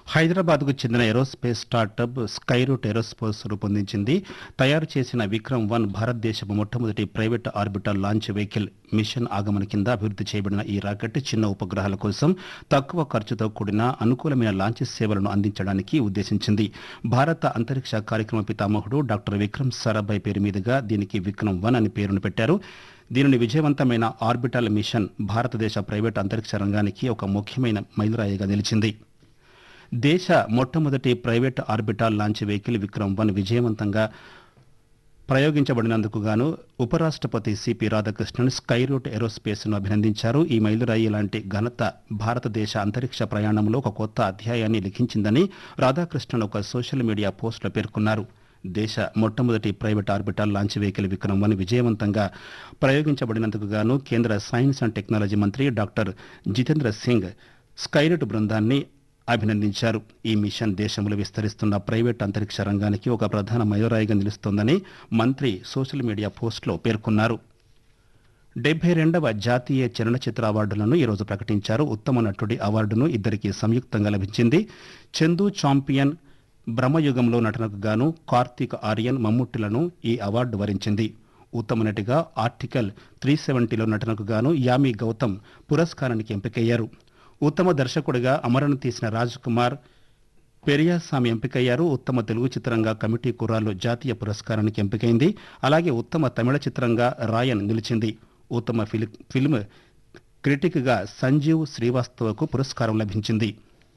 హైదరాబాద్కు చెందిన aerospace startup Skyroot aerospace రూపొందించింది తయారు చేసిన విక్రమ్ వన్ భారతదేశపు మొట్టమొదటి private orbital launch vehicle mission ఆగమన కింద అభివృద్ధి చేయబడిన ఈ రాకెట్ చిన్న ఉపగ్రహాల కోసం తక్కువ ఖర్చుతో కూడిన అనుకూలమైన లాంచ్ సేవలను అందించడానికి ఉద్దేశించింది భారత అంతరిక్ష కార్యక్రమ పితామహుడు డాక్టర్ విక్రమ్ సారాభాయ్ పేరు మీదుగా దీనికి విక్రమ్ వన్ అని పేరును పెట్టారు దీనిని విజయవంతమైన ఆర్బిటల్ మిషన్ భారతదేశ ప్రైవేట్ అంతరిక్ష రంగానికి ఒక ముఖ్యమైన మైలురాయిగా నిలిచింది దేశ మొట్టమొదటి private orbital launch vehicle Vikram one విజయవంతంగా ప్రయోగించబడినందుకు గాను ఉపరాష్ట్రపతి సిపి రాధాకృష్ణన్ స్కైరూట్ ఏరోస్పేస్ను అభినందించారు ఈ మైలురాయి లాంటి ఘనత భారతదేశ అంతరిక్ష ప్రయాణంలో ఒక కొత్త అధ్యాయాన్ని లిఖించిందని రాధాకృష్ణన్ ఒక సోషల్ మీడియా పోస్టులో పేర్కొన్నారు దేశ మొట్టమొదటి private orbital launch vehicle Vikram one విజయవంతంగా ప్రయోగించబడినందుకు గాను కేంద్ర సైన్స్ అండ్ టెక్నాలజీ మంత్రి డాక్టర్ జితేంద్ర సింగ్ స్కైరూట్ బృందాన్ని అభినందించారు ఈ మిషన్ దేశంలో విస్తరిస్తున్న ప్రైవేట్ అంతరిక్ష రంగానికి ఒక ప్రధాన మైలురాయిగా నిలుస్తోందని మంత్రి సోషల్ మీడియా పోస్టులో పేర్కొన్నారు డెబ్బై రెండవ జాతీయ చలనచిత్ర అవార్డులను ఈరోజు ప్రకటించారు ఉత్తమ నటుడి అవార్డును ఇద్దరికి సంయుక్తంగా లభించింది చందు చాంపియన్ బ్రహ్మయుగంలో నటనకు గాను కార్తీక్ ఆర్యన్ మమ్ముట్టిలను ఈ అవార్డు వరించింది ఉత్తమ నటిగా ఆర్టికల్ త్రీ సెవెంటీలో నటనకు గాను యామి గౌతమ్ పురస్కారానికి ఎంపికయ్యారు ఉత్తమ దర్శకుడిగా అమరణ తీసిన రాజ్ కుమార్ పెరియాస్వామి ఎంపికయ్యారు ఉత్తమ తెలుగు చిత్రంగా కమిటీ కుర్రాళ్ళు జాతీయ పురస్కారానికి ఎంపికైంది అలాగే ఉత్తమ తమిళ చిత్రంగా రాయన్ నిలిచింది ఉత్తమ ఫిలి ఫిల్మ్ క్రిటిక్గా సంజీవ్ శ్రీవాస్తవకు పురస్కారం లభించింది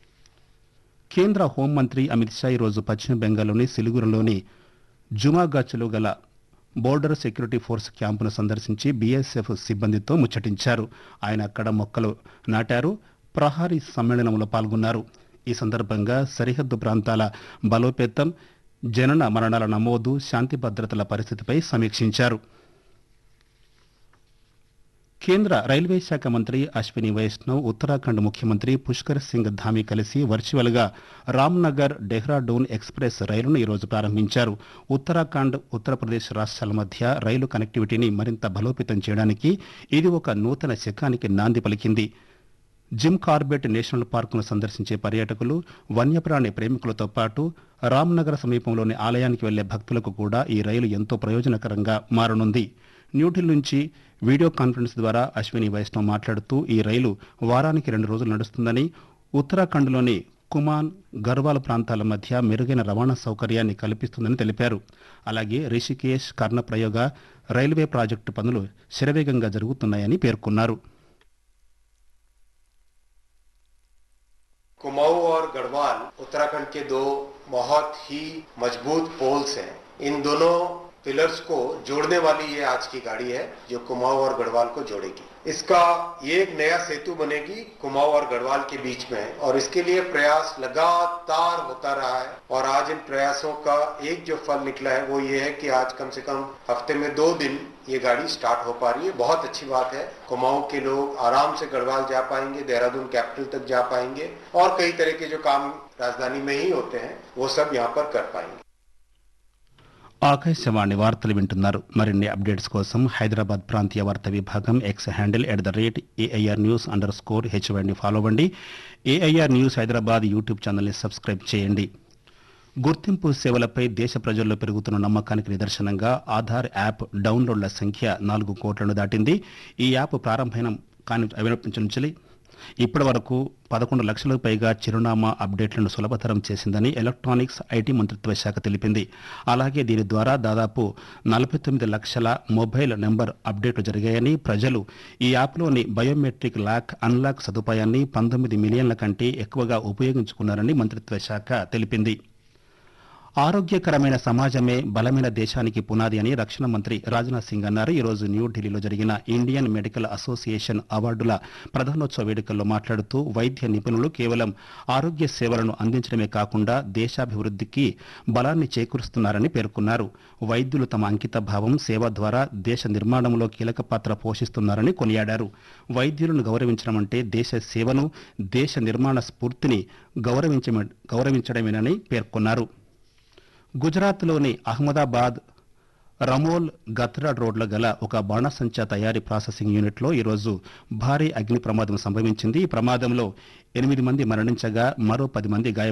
కేంద్ర హోంమంత్రి అమిత్ షా ఈరోజు పశ్చిమ బెంగాల్లోని సిలిగురిలోని జుమాగాచ్లో గల బోర్డర్ సెక్యూరిటీ ఫోర్స్ క్యాంపును సందర్శించి బీఎస్ఎఫ్ సిబ్బందితో ముచ్చటించారు ఆయన అక్కడ మొక్కలు నాటారు ప్రహారీ సమ్మేళనంలో పాల్గొన్నారు ఈ సందర్భంగా సరిహద్దు ప్రాంతాల బలోపేతం జనన మరణాల నమోదు శాంతి భద్రతల పరిస్థితిపై సమీక్షించారు కేంద్ర రైల్వే శాఖ మంత్రి అశ్విని వైష్ణవ్ ఉత్తరాఖండ్ ముఖ్యమంత్రి పుష్కర్ సింగ్ ధామి కలిసి వర్చువల్ గా రామ్నగర్ డెహ్రాడూన్ ఎక్స్ప్రెస్ రైలును ఈరోజు ప్రారంభించారు ఉత్తరాఖండ్ ఉత్తరప్రదేశ్ రాష్ట్రాల మధ్య రైలు కనెక్టివిటీని మరింత బలోపేతం చేయడానికి ఇది ఒక నూతన శకానికి నాంది పలికింది జిమ్ కార్బెట్ నేషనల్ పార్కును సందర్శించే పర్యాటకులు వన్యప్రాణి ప్రేమికులతో పాటు రామ్నగర్ సమీపంలోని ఆలయానికి వెళ్లే భక్తులకు కూడా ఈ రైలు ఎంతో ప్రయోజనకరంగా మారనుంది న్యూఢిల్లీ నుంచి వీడియో కాన్ఫరెన్స్ ద్వారా అశ్విని వైష్ణవ్ మాట్లాడుతూ ఈ రైలు వారానికి రెండు రోజులు నడుస్తుందని ఉత్తరాఖండ్లోని కుమాన్ గర్వాల్ ప్రాంతాల మధ్య మెరుగైన రవాణా సౌకర్యాన్ని కల్పిస్తుందని తెలిపారు అలాగే రిషికేశ్ కర్ణప్రయోగ రైల్వే ప్రాజెక్టు పనులు శరవేగంగా జరుగుతున్నాయని పేర్కొన్నారు कुमाऊं और गढ़वाल उत्तराखंड के दो बहुत ही मजबूत पोल्स हैं इन दोनों पिलर्स को जोड़ने वाली ये आज की गाड़ी है जो कुमाऊं और गढ़वाल को जोड़ेगी इसका ये एक नया सेतु बनेगी कुमाऊं और गढ़वाल के बीच में और इसके लिए प्रयास लगातार होता रहा है और आज इन प्रयासों का एक जो फल निकला है वो ये है कि आज कम से कम हफ्ते में दो दिन ये गाड़ी स्टार्ट हो पा रही है बहुत अच्छी बात है कुमाऊं के लोग आराम से गढ़वाल जा पाएंगे देहरादून कैपिटल तक जा पाएंगे और कई तरह के जो काम राजधानी में ही होते हैं वो सब यहाँ पर कर पाएंगे ఆకాశవాణి వార్తలు వింటున్నారు మరిన్ని అప్డేట్స్ కోసం హైదరాబాద్ ప్రాంతీయ వార్తా విభాగం X handle at the rate AIR news underscore హెచ్వైని ఫాలో అవ్వండి ఏఐఆర్ న్యూస్ హైదరాబాద్ యూట్యూబ్ ఛానల్ని సబ్స్క్రైబ్ చేయండి గుర్తింపు సేవలపై దేశ ప్రజల్లో పెరుగుతున్న నమ్మకానికి నిదర్శనంగా ఆధార్ యాప్ డౌన్లోడ్ల సంఖ్య నాలుగు కోట్లను దాటింది ఈ యాప్ ప్రారంభమైన కాని అవినప్పటి నుంచి ఇప్పటి వరకు పదకొండు లక్షలకు పైగా చిరునామా అప్డేట్లను సులభతరం చేసిందని ఎలక్ట్రానిక్స్ ఐటీ మంత్రిత్వ శాఖ తెలిపింది అలాగే దీని ద్వారా దాదాపు నలభై తొమ్మిది లక్షల మొబైల్ నెంబర్ అప్డేట్లు జరిగాయని ప్రజలు ఈ యాప్లోని బయోమెట్రిక్ లాక్ అన్లాక్ సదుపాయాన్ని పంతొమ్మిది మిలియన్ల కంటే ఎక్కువగా ఉపయోగించుకున్నారని మంత్రిత్వ శాఖ తెలిపింది ఆరోగ్యకరమైన సమాజమే బలమైన దేశానికి పునాది అని రక్షణ మంత్రి రాజ్నాథ్ సింగ్ అన్నారు ఈ రోజు న్యూఢిల్లీలో జరిగిన ఇండియన్ మెడికల్ అసోసియేషన్ అవార్డుల ప్రధానోత్సవ వేడుకల్లో మాట్లాడుతూ వైద్య నిపుణులు కేవలం ఆరోగ్య సేవలను అందించడమే కాకుండా దేశాభివృద్ధికి బలాన్ని చేకూరుస్తున్నారని పేర్కొన్నారు వైద్యులు తమ అంకిత భావం సేవ ద్వారా దేశ నిర్మాణంలో కీలక పాత్ర పోషిస్తున్నారని కొనియాడారు వైద్యులను గౌరవించడం అంటే దేశ సేవను దేశ నిర్మాణ స్ఫూర్తిని గౌరవించమ గౌరవించడమేనని పేర్కొన్నారు గుజరాత్లోని అహ్మదాబాద్ రమోల్ గత్రాడ్ రోడ్ల గల ఒక బాణసంచా తయారీ ప్రాసెసింగ్ యూనిట్లో ఈరోజు భారీ అగ్ని ప్రమాదం సంభవించింది ఈ ప్రమాదంలో ఎనిమిది మంది మరణించగా మరో పది మంది గాయ